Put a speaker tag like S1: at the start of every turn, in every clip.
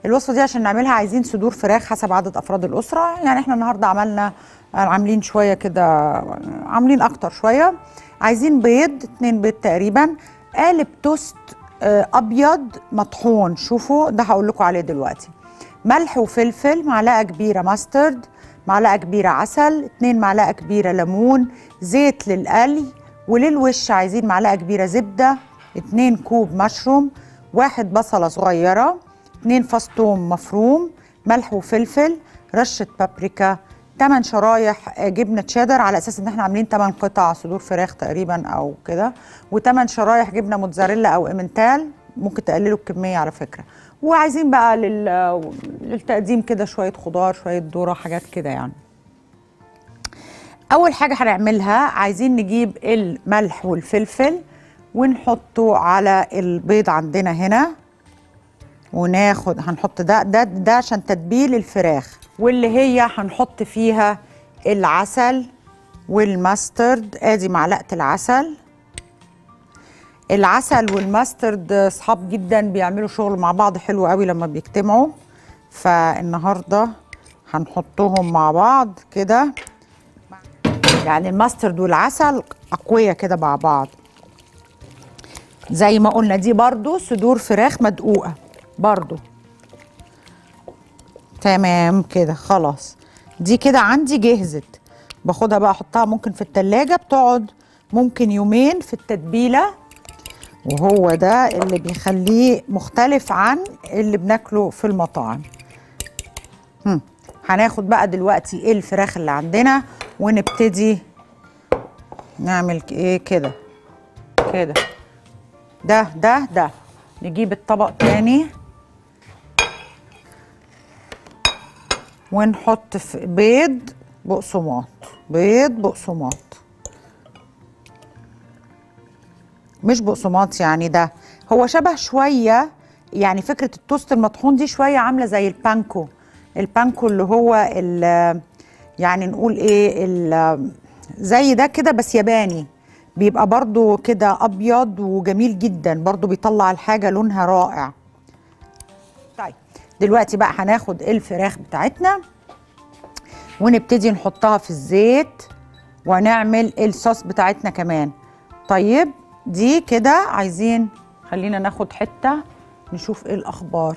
S1: الوصفه دي عشان نعملها عايزين صدور فراخ حسب عدد افراد الاسره يعني احنا النهارده عملنا عاملين شويه كده عاملين اكتر شويه عايزين بيض اتنين بيض تقريبا قالب توست آه، ابيض مطحون شوفوا ده هقول لكم عليه دلوقتي ملح وفلفل معلقه كبيره ماسترد معلقه كبيره عسل اتنين معلقه كبيره ليمون زيت للقلي وللوش عايزين معلقه كبيره زبده اتنين كوب مشروم واحد بصله صغيره اتنين فص ثوم مفروم ملح وفلفل رشه بابريكا 8 شرايح آه، جبنه تشيدر على اساس ان احنا عاملين 8 قطع صدور فراخ تقريبا او كده و8 شرايح جبنه موتزاريلا او امنتال ممكن تقللوا الكميه على فكره وعايزين بقى لل... للتقديم كده شويه خضار شويه ذره حاجات كده يعني اول حاجه هنعملها عايزين نجيب الملح والفلفل ونحطه على البيض عندنا هنا وناخد هنحط ده ده ده عشان تتبيل الفراخ واللي هي هنحط فيها العسل والماسترد ادي معلقه العسل العسل والماسترد اصحاب جدا بيعملوا شغل مع بعض حلو قوي لما بيجتمعوا فالنهارده هنحطهم مع بعض كده يعني الماسترد والعسل اقوياء كده مع بعض زي ما قلنا دي برضو صدور فراخ مدقوقه برضو تمام كده خلاص دي كده عندي جهزت باخدها بقى احطها ممكن في التلاجة بتقعد ممكن يومين في التتبيلة وهو ده اللي بيخليه مختلف عن اللي بناكله في المطاعم هم. هناخد بقى دلوقتي ايه الفراخ اللي عندنا ونبتدي نعمل ك- ايه كده كده ده ده ده نجيب الطبق تاني ونحط في بيض بقسماط بيض بقسماط مش بقسماط يعني ده هو شبه شويه يعني فكره التوست المطحون دي شويه عامله زي البانكو البانكو اللي هو ال يعني نقول ايه ال زي ده كده بس ياباني بيبقى برضو كده ابيض وجميل جدا برضو بيطلع الحاجه لونها رائع طيب دلوقتي بقى هناخد الفراخ بتاعتنا ونبتدي نحطها في الزيت ونعمل الصوص بتاعتنا كمان طيب دي كده عايزين خلينا ناخد حتة نشوف ايه الاخبار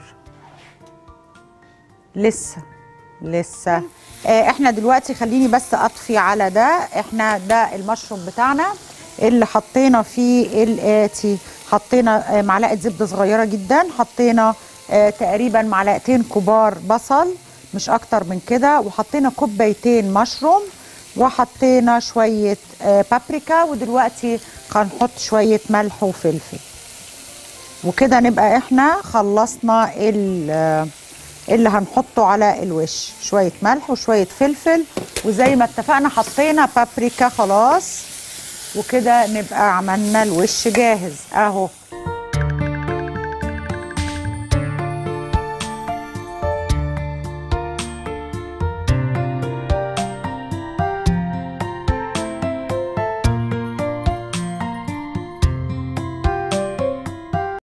S1: لسه لسه آه احنا دلوقتي خليني بس اطفي على ده احنا ده المشروم بتاعنا اللي حطينا فيه الاتي حطينا آه معلقه زبده صغيره جدا حطينا آه تقريبا معلقتين كبار بصل مش اكتر من كده وحطينا كوبايتين مشروم وحطينا شويه آه بابريكا ودلوقتي هنحط شويه ملح وفلفل وكده نبقى احنا خلصنا ال- اللي هنحطه على الوش شويه ملح وشويه فلفل وزي ما اتفقنا حطينا بابريكا خلاص وكده نبقى عملنا الوش جاهز اهو